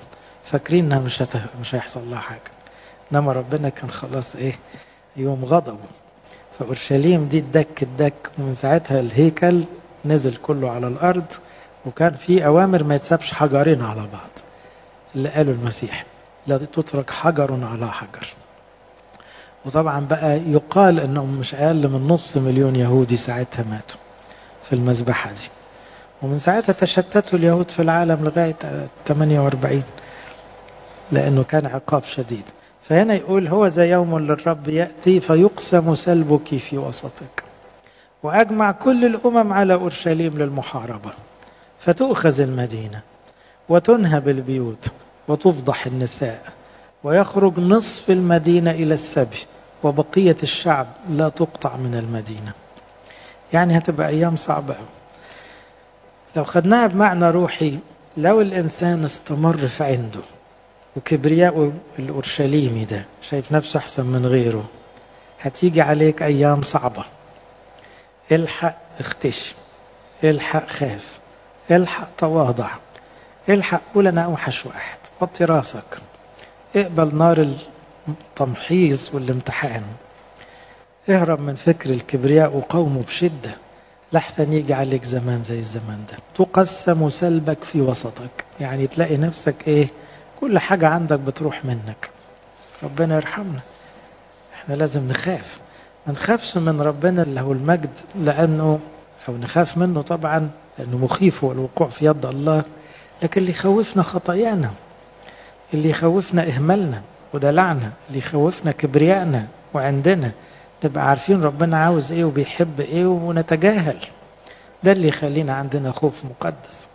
Speaker 1: فاكرين انها مش هت... مش هيحصل لها حاجه انما ربنا كان خلاص ايه يوم غضبه فاورشليم دي اتدك الدك ومن ساعتها الهيكل نزل كله على الارض وكان في اوامر ما يتسابش حجرين على بعض اللي قاله المسيح لا تترك حجر على حجر وطبعا بقى يقال انهم مش اقل من نص مليون يهودي ساعتها ماتوا في المذبحه دي ومن ساعتها تشتتوا اليهود في العالم لغايه 48 لانه كان عقاب شديد فهنا يقول هو زي يوم للرب ياتي فيقسم سلبك في وسطك واجمع كل الامم على اورشليم للمحاربه فتؤخذ المدينه وتنهب البيوت وتفضح النساء ويخرج نصف المدينه الى السبي وبقيه الشعب لا تقطع من المدينه يعني هتبقى ايام صعبه قوي لو خدناها بمعنى روحي لو الانسان استمر في عنده وكبرياء الاورشليمي ده شايف نفسه احسن من غيره هتيجي عليك ايام صعبه الحق اختش الحق خاف الحق تواضع الحق قول انا اوحش واحد وطي راسك اقبل نار التمحيص والامتحان اهرب من فكر الكبرياء وقومه بشده لحسن يجي عليك زمان زي الزمان ده تقسم سلبك في وسطك يعني تلاقي نفسك ايه كل حاجة عندك بتروح منك ربنا يرحمنا احنا لازم نخاف ما نخافش من ربنا اللي هو المجد لأنه أو نخاف منه طبعا لأنه مخيف هو الوقوع في يد الله لكن اللي يخوفنا خطايانا اللي يخوفنا إهمالنا ودلعنا اللي يخوفنا كبريائنا وعندنا نبقى عارفين ربنا عاوز ايه وبيحب ايه ونتجاهل ده اللي يخلينا عندنا خوف مقدس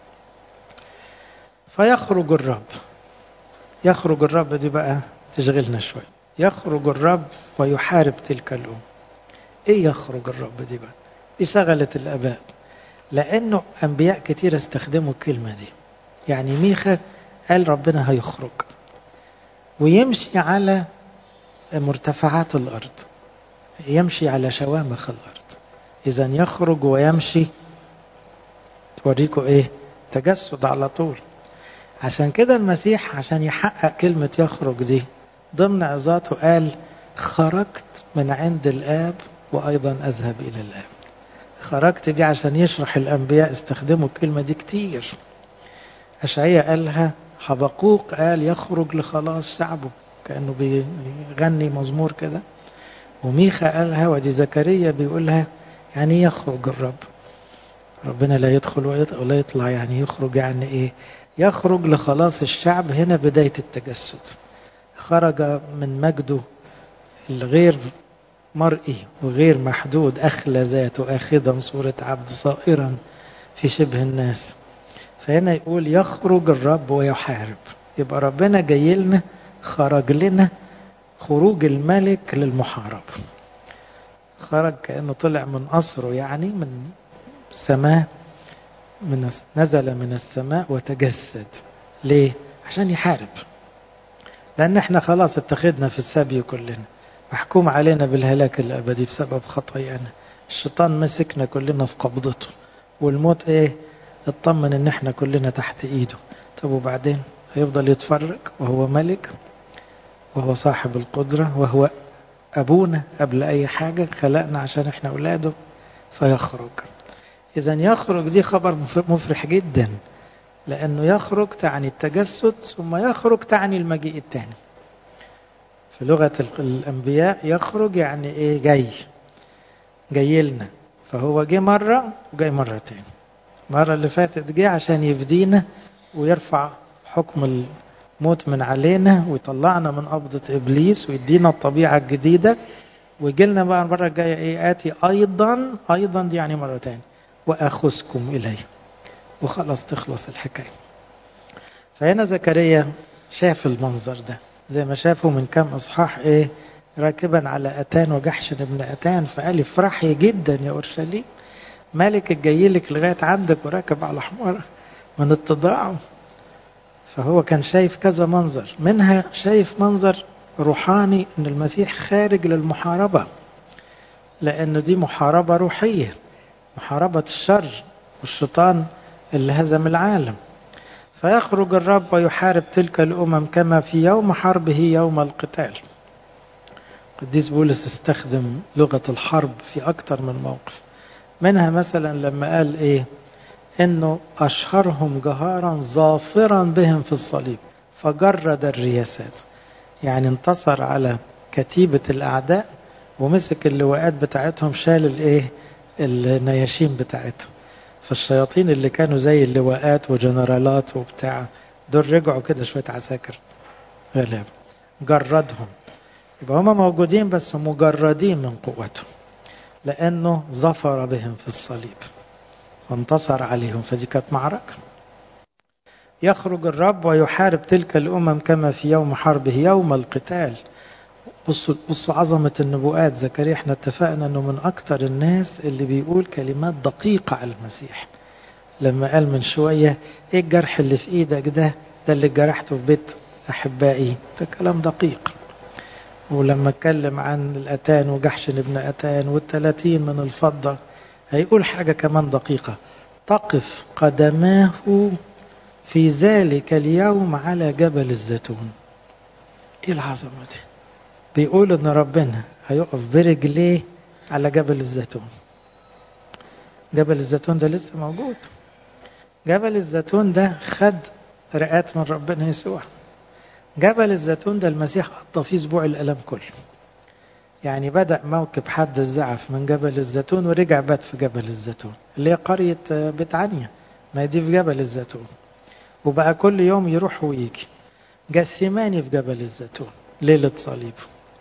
Speaker 1: فيخرج الرب يخرج الرب دي بقى تشغلنا شوي يخرج الرب ويحارب تلك الأم ايه يخرج الرب دي بقى دي شغلت الآباء لأنه أنبياء كتير استخدموا الكلمة دي يعني ميخا قال ربنا هيخرج ويمشي على مرتفعات الأرض يمشي على شوامخ الأرض إذا يخرج ويمشي توريكم إيه تجسد على طول عشان كده المسيح عشان يحقق كلمة يخرج دي ضمن عظاته قال خرجت من عند الآب وأيضا أذهب إلى الآب خرجت دي عشان يشرح الأنبياء استخدموا الكلمة دي كتير أشعية قالها حبقوق قال يخرج لخلاص شعبه كأنه بيغني مزمور كده وميخا قالها ودي زكريا بيقولها يعني يخرج الرب ربنا لا يدخل ولا يطلع يعني يخرج يعني ايه يخرج لخلاص الشعب هنا بداية التجسد خرج من مجده الغير مرئي وغير محدود أخلى ذاته آخذا صورة عبد صائرا في شبه الناس فهنا يقول يخرج الرب ويحارب يبقى ربنا جاي لنا خرج لنا خروج الملك للمحاربة خرج كأنه طلع من قصره يعني من سماء من نزل من السماء وتجسد ليه؟ عشان يحارب لأن احنا خلاص اتخذنا في السبي كلنا محكوم علينا بالهلاك الأبدي بسبب خطايانا الشيطان مسكنا كلنا في قبضته والموت ايه اطمن ان احنا كلنا تحت ايده طب وبعدين هيفضل يتفرج وهو ملك وهو صاحب القدرة وهو أبونا قبل أي حاجة خلقنا عشان إحنا أولاده فيخرج إذا يخرج دي خبر مفرح جدا لأنه يخرج تعني التجسد ثم يخرج تعني المجيء الثاني في لغة الأنبياء يخرج يعني إيه جاي جاي لنا فهو جه مرة وجاي مرة تاني المرة اللي فاتت جه عشان يفدينا ويرفع حكم موت من علينا ويطلعنا من قبضة إبليس ويدينا الطبيعة الجديدة ويجي لنا بقى المرة الجاية إيه آتي أيضا أيضا دي يعني مرة تاني وأخذكم إلي وخلاص تخلص الحكاية فهنا زكريا شاف المنظر ده زي ما شافه من كام إصحاح إيه راكبا على أتان وجحش ابن أتان فقال افرحي جدا يا أورشليم مالك الجاي لك لغاية عندك وراكب على حمار من اتضاعه فهو كان شايف كذا منظر منها شايف منظر روحاني ان المسيح خارج للمحاربة لأن دي محاربة روحية محاربة الشر والشيطان اللي هزم العالم فيخرج الرب ويحارب تلك الأمم كما في يوم حربه يوم القتال قديس بولس استخدم لغة الحرب في أكثر من موقف منها مثلا لما قال إيه إنه أشهرهم جهارا ظافرا بهم في الصليب فجرد الرياسات يعني انتصر على كتيبة الأعداء ومسك اللواءات بتاعتهم شال الإيه النياشين بتاعتهم فالشياطين اللي كانوا زي اللواءات وجنرالات وبتاع دول رجعوا كده شوية عساكر غلاب جردهم يبقى هما موجودين بس مجردين من قوتهم لأنه ظفر بهم في الصليب فانتصر عليهم فدي كانت معركة يخرج الرب ويحارب تلك الأمم كما في يوم حربه يوم القتال بصوا بصوا عظمة النبوءات زكريا احنا اتفقنا انه من اكتر الناس اللي بيقول كلمات دقيقة على المسيح لما قال من شوية ايه الجرح اللي في ايدك ده ده اللي جرحته في بيت احبائي ده كلام دقيق ولما اتكلم عن الاتان وجحشن ابن اتان والثلاثين من الفضة هيقول حاجة كمان دقيقة تقف قدماه في ذلك اليوم على جبل الزيتون ايه العظمة دي بيقول ان ربنا هيقف برجليه على جبل الزيتون جبل الزيتون ده لسه موجود جبل الزيتون ده خد رئات من ربنا يسوع جبل الزيتون ده المسيح قضى فيه اسبوع الالم كله يعني بدا موكب حد الزعف من جبل الزيتون ورجع بات في جبل الزيتون اللي هي قريه بيت عنيا ما دي في جبل الزيتون وبقى كل يوم يروح ويجي جسماني في جبل الزيتون ليله صليبه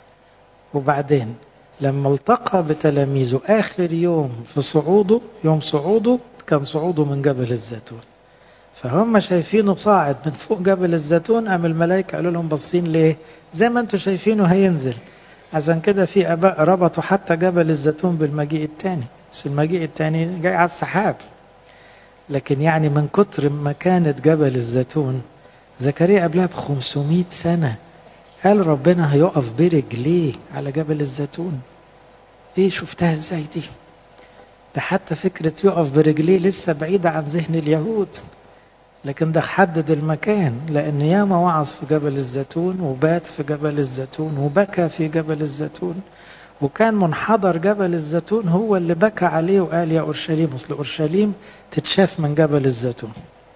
Speaker 1: وبعدين لما التقى بتلاميذه آخر يوم في صعوده يوم صعوده كان صعوده من جبل الزيتون فهم شايفينه صاعد من فوق جبل الزيتون قام الملائكة قالوا لهم باصين ليه زي ما انتم شايفينه هينزل عشان كده في اباء ربطوا حتى جبل الزيتون بالمجيء الثاني بس المجيء الثاني جاي على السحاب لكن يعني من كتر ما كانت جبل الزيتون زكريا قبلها ب 500 سنه قال ربنا هيقف برجليه على جبل الزيتون ايه شفتها ازاي دي ده حتى فكرة يقف برجليه لسه بعيدة عن ذهن اليهود لكن ده حدد المكان لأن ياما وعظ في جبل الزيتون وبات في جبل الزيتون وبكى في جبل الزيتون وكان منحدر جبل الزيتون هو اللي بكى عليه وقال يا أورشليم أصل أورشليم تتشاف من جبل الزيتون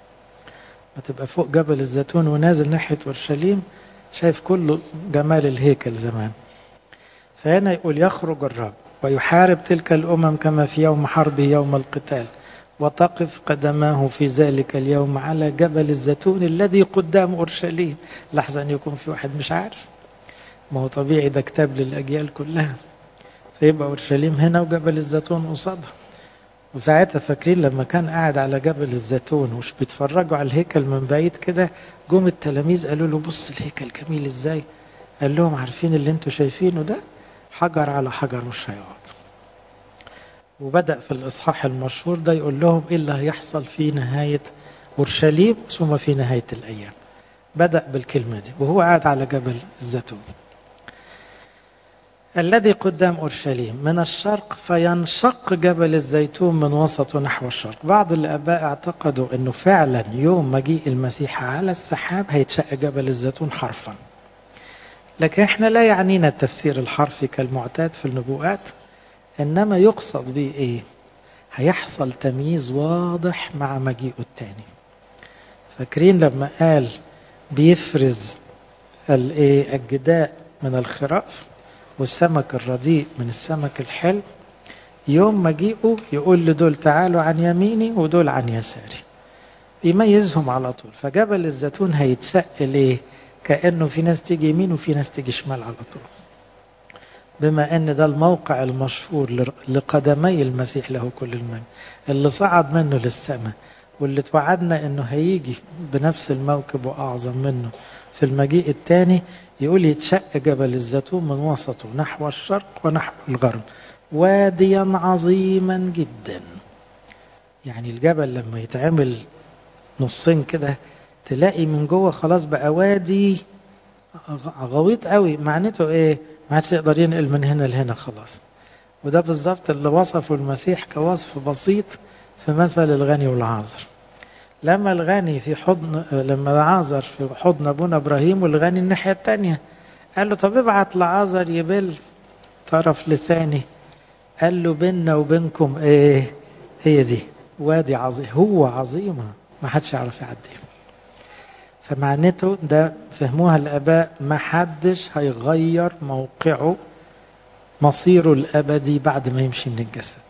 Speaker 1: ما تبقى فوق جبل الزيتون ونازل ناحية أورشليم شايف كل جمال الهيكل زمان فهنا يقول يخرج الرب ويحارب تلك الأمم كما في يوم حربه يوم القتال وتقف قدماه في ذلك اليوم على جبل الزيتون الذي قدام أورشليم لحظة أن يكون في واحد مش عارف ما هو طبيعي ده كتاب للأجيال كلها فيبقى أورشليم هنا وجبل الزيتون قصادها وساعتها فاكرين لما كان قاعد على جبل الزيتون وش بيتفرجوا على الهيكل من بعيد كده جم التلاميذ قالوا له بص الهيكل جميل ازاي قال لهم عارفين اللي انتوا شايفينه ده حجر على حجر مش هيقعد وبدأ في الإصحاح المشهور ده يقول لهم إيه اللي هيحصل في نهاية أورشليم ثم في نهاية الأيام بدأ بالكلمة دي وهو قاعد على جبل الزيتون الذي قدام أورشليم من الشرق فينشق جبل الزيتون من وسطه نحو الشرق بعض الآباء اعتقدوا أنه فعلا يوم مجيء المسيح على السحاب هيتشق جبل الزيتون حرفا لكن احنا لا يعنينا التفسير الحرفي كالمعتاد في النبوءات إنما يقصد به إيه هيحصل تمييز واضح مع مجيئه الثاني فاكرين لما قال بيفرز الايه الجداء من الخراف والسمك الرديء من السمك الحلو يوم مجيئه يقول لدول تعالوا عن يميني ودول عن يساري يميزهم على طول فجبل الزيتون هيتشق ليه كأنه في ناس تيجي يمين وفي ناس تيجي شمال على طول بما ان ده الموقع المشهور لقدمي المسيح له كل المجد اللي صعد منه للسماء واللي توعدنا انه هيجي بنفس الموكب واعظم منه في المجيء الثاني يقول يتشق جبل الزيتون من وسطه نحو الشرق ونحو الغرب واديا عظيما جدا يعني الجبل لما يتعمل نصين كده تلاقي من جوه خلاص بقى وادي غويط قوي معناته ايه ما عادش يقدر ينقل من هنا لهنا خلاص وده بالظبط اللي وصفه المسيح كوصف بسيط في مثل الغني والعازر لما الغني في حضن لما لعازر في حضن ابونا ابراهيم والغني الناحيه الثانيه قال له طب ابعت لعازر يبل طرف لساني قال له بيننا وبينكم ايه هي دي وادي عظيم هو عظيمه ما حدش يعرف يعديه فمعناته ده فهموها الاباء ما حدش هيغير موقعه مصيره الابدي بعد ما يمشي من الجسد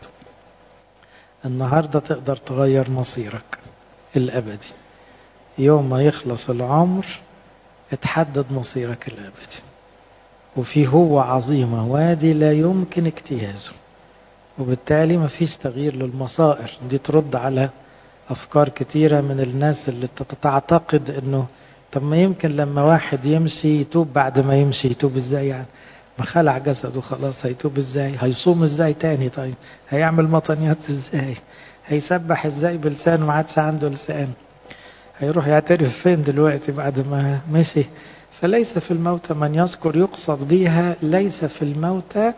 Speaker 1: النهارده تقدر تغير مصيرك الابدي يوم ما يخلص العمر اتحدد مصيرك الابدي وفي هو عظيمه وادي لا يمكن اجتيازه وبالتالي ما فيش تغيير للمصائر دي ترد على افكار كتيره من الناس اللي تعتقد انه طب ما يمكن لما واحد يمشي يتوب بعد ما يمشي يتوب ازاي يعني ما خلع جسده خلاص هيتوب ازاي هيصوم ازاي تاني طيب هيعمل مطنيات ازاي هيسبح ازاي بلسانه ما عادش عنده لسان هيروح يعترف فين دلوقتي بعد ما مشي فليس في الموتى من يذكر يقصد بها ليس في الموتى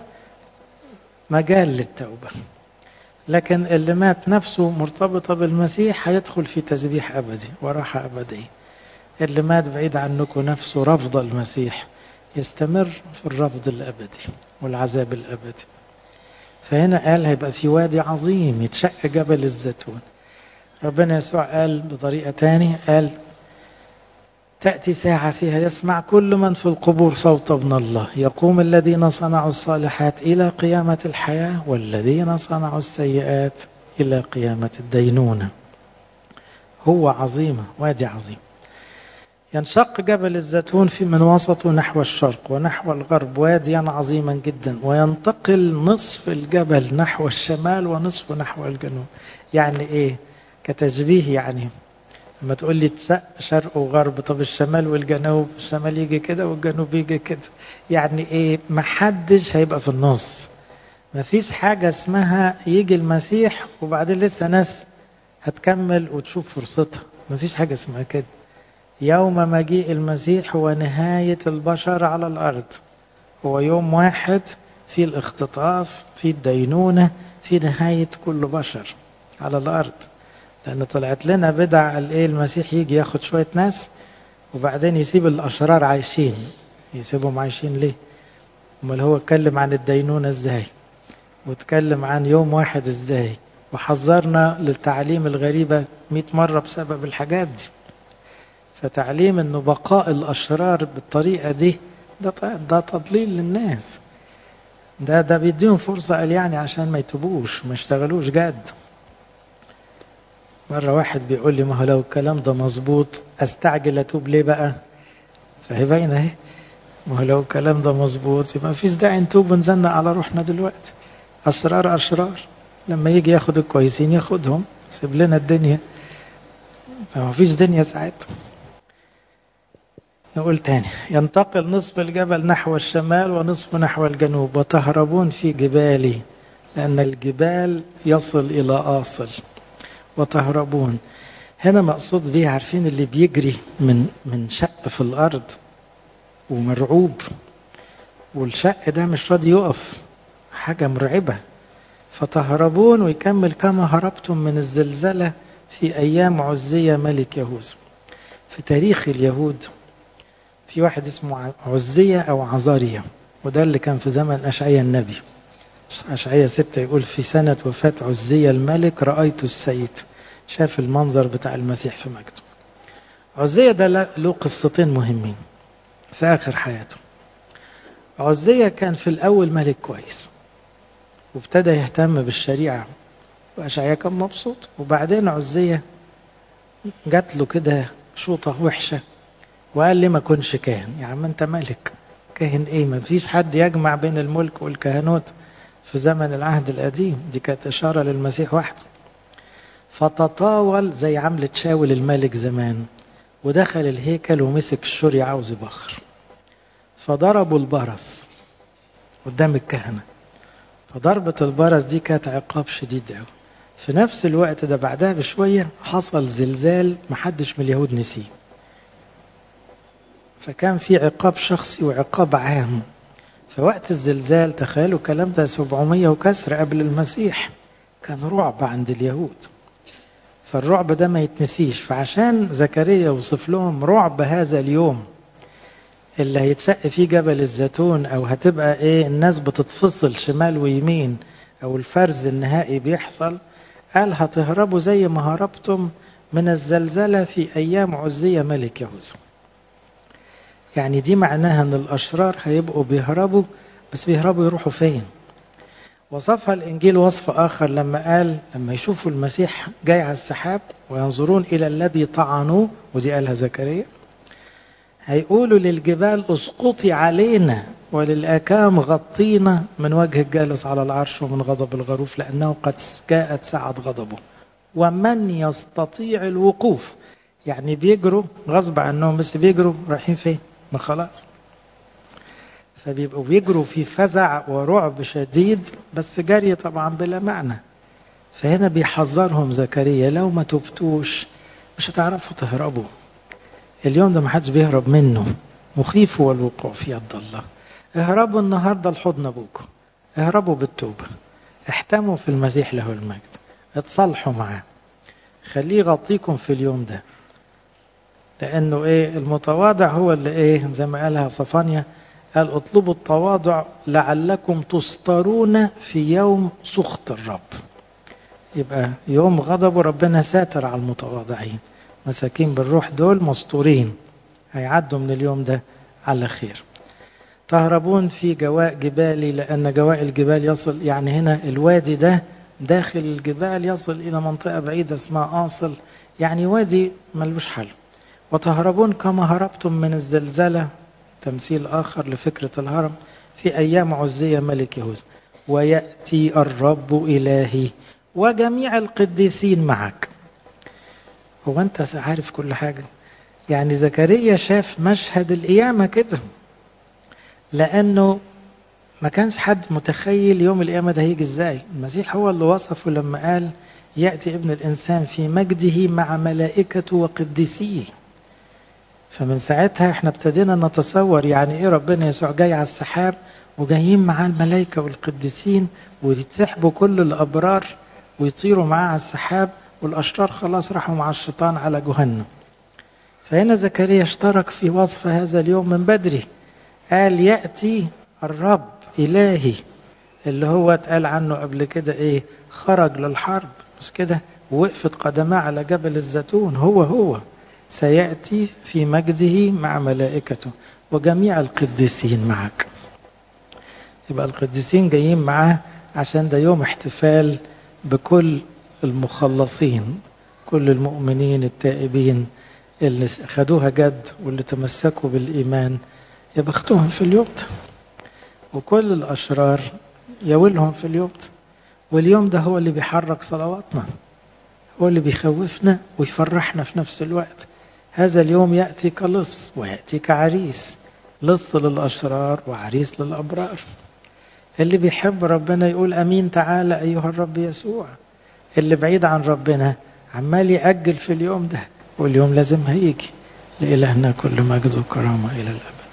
Speaker 1: مجال للتوبة لكن اللي مات نفسه مرتبطة بالمسيح هيدخل في تسبيح أبدي وراحة أبدية اللي مات بعيد عنكم نفسه رفض المسيح يستمر في الرفض الأبدي والعذاب الأبدي فهنا قال هيبقى في وادي عظيم يتشق جبل الزيتون ربنا يسوع قال بطريقة تاني قال تأتي ساعة فيها يسمع كل من في القبور صوت ابن الله يقوم الذين صنعوا الصالحات إلى قيامة الحياة والذين صنعوا السيئات إلى قيامة الدينونة هو عظيمة وادي عظيم ينشق جبل الزيتون في من وسطه نحو الشرق ونحو الغرب واديا عظيما جدا وينتقل نصف الجبل نحو الشمال ونصفه نحو الجنوب يعني ايه كتشبيه يعني لما تقول لي شرق وغرب طب الشمال والجنوب الشمال يجي كده والجنوب يجي كده يعني ايه محدش هيبقى في النص مفيش حاجة اسمها يجي المسيح وبعدين لسه ناس هتكمل وتشوف فرصتها مفيش حاجة اسمها كده يوم مجيء المسيح هو نهاية البشر على الأرض هو يوم واحد في الاختطاف في الدينونة في نهاية كل بشر على الأرض لأن طلعت لنا بدع الايه المسيح يجي ياخد شوية ناس وبعدين يسيب الأشرار عايشين يسيبهم عايشين ليه؟ امال هو اتكلم عن الدينونة ازاي؟ واتكلم عن يوم واحد ازاي؟ وحذرنا للتعليم الغريبة 100 مرة بسبب الحاجات دي. فتعليم انه بقاء الاشرار بالطريقه دي ده ده تضليل للناس ده ده بيديهم فرصه قال يعني عشان ما يتوبوش ما يشتغلوش جد مره واحد بيقول لي ما هو لو الكلام ده مظبوط استعجل اتوب ليه بقى فهي باينه اهي ما هو لو الكلام ده مظبوط يبقى ما فيش داعي نتوب ونزنق على روحنا دلوقتي اشرار اشرار لما يجي ياخد الكويسين ياخدهم سيب لنا الدنيا ما فيش دنيا ساعتها نقول تاني ينتقل نصف الجبل نحو الشمال ونصف نحو الجنوب وتهربون في جبالي لأن الجبال يصل إلى آصل وتهربون هنا مقصود بيه عارفين اللي بيجري من من شق في الأرض ومرعوب والشق ده مش راضي يقف حاجة مرعبة فتهربون ويكمل كما هربتم من الزلزلة في أيام عزية ملك يهوذا في تاريخ اليهود في واحد اسمه عزية أو عزارية وده اللي كان في زمن أشعية النبي أشعية ستة يقول في سنة وفاة عزية الملك رأيت السيد شاف المنظر بتاع المسيح في مجده عزية ده له قصتين مهمين في آخر حياته عزية كان في الأول ملك كويس وابتدى يهتم بالشريعة وأشعية كان مبسوط وبعدين عزية جات له كده شوطة وحشة وقال لي ما كنش كاهن يا عم انت ملك كاهن ايه ما فيش حد يجمع بين الملك والكهنوت في زمن العهد القديم دي كانت إشارة للمسيح وحده فتطاول زي عملة شاول الملك زمان ودخل الهيكل ومسك الشوري عاوز يبخر فضربوا البرص قدام الكهنة فضربة البرص دي كانت عقاب شديد قوي في نفس الوقت ده بعدها بشوية حصل زلزال محدش من اليهود نسيه فكان في عقاب شخصي وعقاب عام فوقت الزلزال تخيلوا الكلام ده 700 وكسر قبل المسيح كان رعب عند اليهود فالرعب ده ما يتنسيش فعشان زكريا يوصف لهم رعب هذا اليوم اللي هيتفق فيه جبل الزيتون او هتبقى ايه الناس بتتفصل شمال ويمين او الفرز النهائي بيحصل قال هتهربوا زي ما هربتم من الزلزلة في ايام عزية ملك يهوذا يعني دي معناها ان الاشرار هيبقوا بيهربوا بس بيهربوا يروحوا فين وصفها الانجيل وصف اخر لما قال لما يشوفوا المسيح جاي على السحاب وينظرون الى الذي طعنوه ودي قالها زكريا هيقولوا للجبال اسقطي علينا وللأكام غطينا من وجه الجالس على العرش ومن غضب الغروف لأنه قد جاءت ساعة غضبه ومن يستطيع الوقوف يعني بيجروا غصب عنهم بس بيجروا رايحين فين ما خلاص فبيبقوا بيجروا في فزع ورعب شديد بس جري طبعا بلا معنى فهنا بيحذرهم زكريا لو ما تبتوش مش هتعرفوا تهربوا اليوم ده ما حدش بيهرب منه مخيف هو الوقوع في يد الله اهربوا النهارده لحضن ابوكم اهربوا بالتوبه احتموا في المسيح له المجد اتصالحوا معاه خليه يغطيكم في اليوم ده لانه ايه المتواضع هو اللي ايه زي ما قالها صفانيا قال اطلبوا التواضع لعلكم تسترون في يوم سخط الرب يبقى يوم غضبه ربنا ساتر على المتواضعين مساكين بالروح دول مستورين هيعدوا من اليوم ده على خير تهربون في جواء جبالي لأن جواء الجبال يصل يعني هنا الوادي ده داخل الجبال يصل إلى منطقة بعيدة اسمها آصل يعني وادي ملوش حل وتهربون كما هربتم من الزلزلة تمثيل آخر لفكرة الهرم في أيام عزية ملك يهوذا ويأتي الرب إلهي وجميع القديسين معك هو أنت عارف كل حاجة يعني زكريا شاف مشهد القيامة كده لأنه ما كانش حد متخيل يوم القيامة ده هيجي ازاي المسيح هو اللي وصفه لما قال يأتي ابن الإنسان في مجده مع ملائكته وقديسيه فمن ساعتها احنا ابتدينا نتصور يعني ايه ربنا يسوع جاي على السحاب وجايين معاه الملائكة والقديسين ويتسحبوا كل الأبرار ويطيروا معاه على السحاب والأشرار خلاص راحوا مع الشيطان على جهنم فهنا زكريا اشترك في وصف هذا اليوم من بدري قال يأتي الرب إلهي اللي هو اتقال عنه قبل كده ايه خرج للحرب مش كده وقفت قدماه على جبل الزيتون هو هو سيأتي في مجده مع ملائكته وجميع القديسين معك يبقى القديسين جايين معاه عشان ده يوم احتفال بكل المخلصين كل المؤمنين التائبين اللي خدوها جد واللي تمسكوا بالإيمان يا بختهم في اليوم ده وكل الأشرار يولهم في اليوم ده واليوم ده هو اللي بيحرك صلواتنا هو اللي بيخوفنا ويفرحنا في نفس الوقت هذا اليوم يأتي كلص ويأتي كعريس لص للأشرار وعريس للأبرار اللي بيحب ربنا يقول أمين تعالى أيها الرب يسوع اللي بعيد عن ربنا عمال يأجل في اليوم ده واليوم لازم هيجي لإلهنا كل مجد وكرامة إلى الأبد